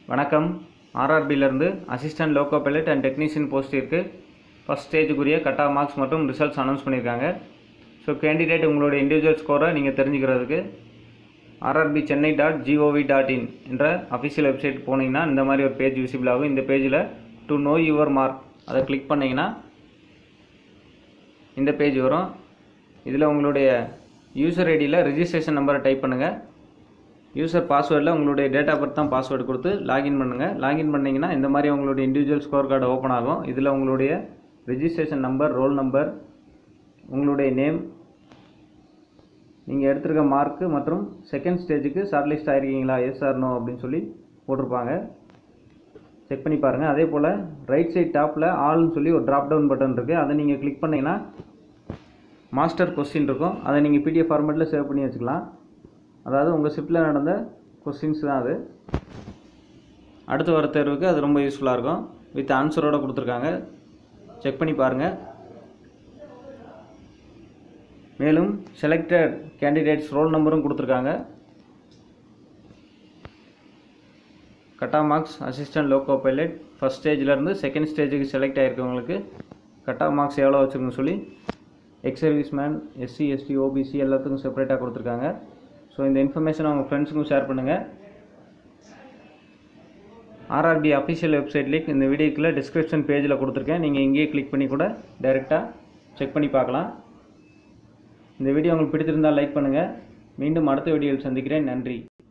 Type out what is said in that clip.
வணக்கம் ஆர்ஆர்பியிலேருந்து assistant loco pilot and technician post இருக்குது ஃபஸ்ட் ஸ்டேஜுக்குரிய கட் ஆஃப் மார்க்ஸ் மற்றும் ரிசல்ட்ஸ் அனௌன்ஸ் பண்ணியிருக்காங்க ஸோ கேண்டிடேட் உங்களோட இண்டிவிஜுவல் ஸ்கோரை நீங்கள் தெரிஞ்சுக்கிறதுக்கு RRB Chennai dot G O V dot in என்ற அஃபிஷியல் வெப்சைட் போனீங்கன்னா இந்த மாதிரி ஒரு பேஜ் விசிபிள் ஆகும் இந்த பேஜில் டு நோ யுவர் மார்க் அதை கிளிக் பண்ணிங்கன்னா இந்த பேஜ் வரும் இதில் உங்களுடைய யூசர் ஐடியில் ரெஜிஸ்ட்ரேஷன் நம்பரை டைப் பண்ணுங்கள் யூசர் பாஸ்வேர்டில் உங்களுடைய டேட் ஆஃப் பர்த் தான் பாஸ்வேர்டு கொடுத்து லாகின் பண்ணுங்கள் லாகின் பண்ணிங்கன்னா இந்த மாதிரி உங்களுடைய இண்டிவிஜுவல் ஸ்கோர் கார்டு ஓப்பன் ஆகும் இதில் உங்களுடைய ரெஜிஸ்ட்ரேஷன் நம்பர் ரோல் நம்பர் உங்களுடைய நேம் நீங்கள் எடுத்திருக்க மார்க்கு மற்றும் செகண்ட் ஸ்டேஜுக்கு ஷார்ட் லிஸ்ட் ஆயிருக்கீங்களா எஸ் ஆர் நோ அப்படின்னு சொல்லி போட்டிருப்பாங்க செக் பண்ணி பாருங்கள் அதே போல் ரைட் சைட் டாப்பில் ஆல்னு சொல்லி ஒரு ட்ராப் டவுன் பட்டன் இருக்குது அதை நீங்கள் கிளிக் பண்ணிங்கன்னா மாஸ்டர் கொஸ்டின் இருக்கும் அதை நீங்கள் பிடிஎஃப் ஃபார்மேட்டில் சேவ் பண்ணி வச்சுக்கலாம் அதாவது உங்கள் ஷிஃப்ட்டில் நடந்த கொஸ்டின்ஸ் தான் அது அடுத்து வர தேர்வுக்கு அது ரொம்ப யூஸ்ஃபுல்லாக இருக்கும் வித் ஆன்சரோடு கொடுத்துருக்காங்க செக் பண்ணி பாருங்கள் மேலும் செலக்டட் கேண்டிடேட்ஸ் ரோல் நம்பரும் கொடுத்துருக்காங்க cutoff marks assistant loco pilot first ஸ்டேஜ்லேருந்து செகண்ட் ஸ்டேஜுக்கு செலக்ட் ஆகிருக்கவங்களுக்கு கட்டா மார்க்ஸ் எவ்வளோ வச்சுருக்குன்னு சொல்லி ex serviceman SC ST OBC எல்லாத்துக்கும் செப்பரேட்டாக கொடுத்துருக்காங்க ஸோ இந்த இன்ஃபர்மேஷன் அவங்க ஃப்ரெண்ட்ஸுக்கும் ஷேர் பண்ணுங்கள் ஆர்ஆர்பி அஃபிஷியல் வெப்சைட் லிங்க் இந்த வீடியோக்குள்ள டிஸ்கிரிப்ஷன் பேஜில் கொடுத்துருக்கேன் நீங்கள் இங்கேயே கிளிக் பண்ணி கூட டைரெக்டாக செக் பண்ணி பார்க்கலாம் இந்த வீடியோ உங்களுக்கு பிடித்திருந்தால் லைக் பண்ணுங்கள் மீண்டும் அடுத்த வீடியோவில் சந்திக்கிறேன் நன்றி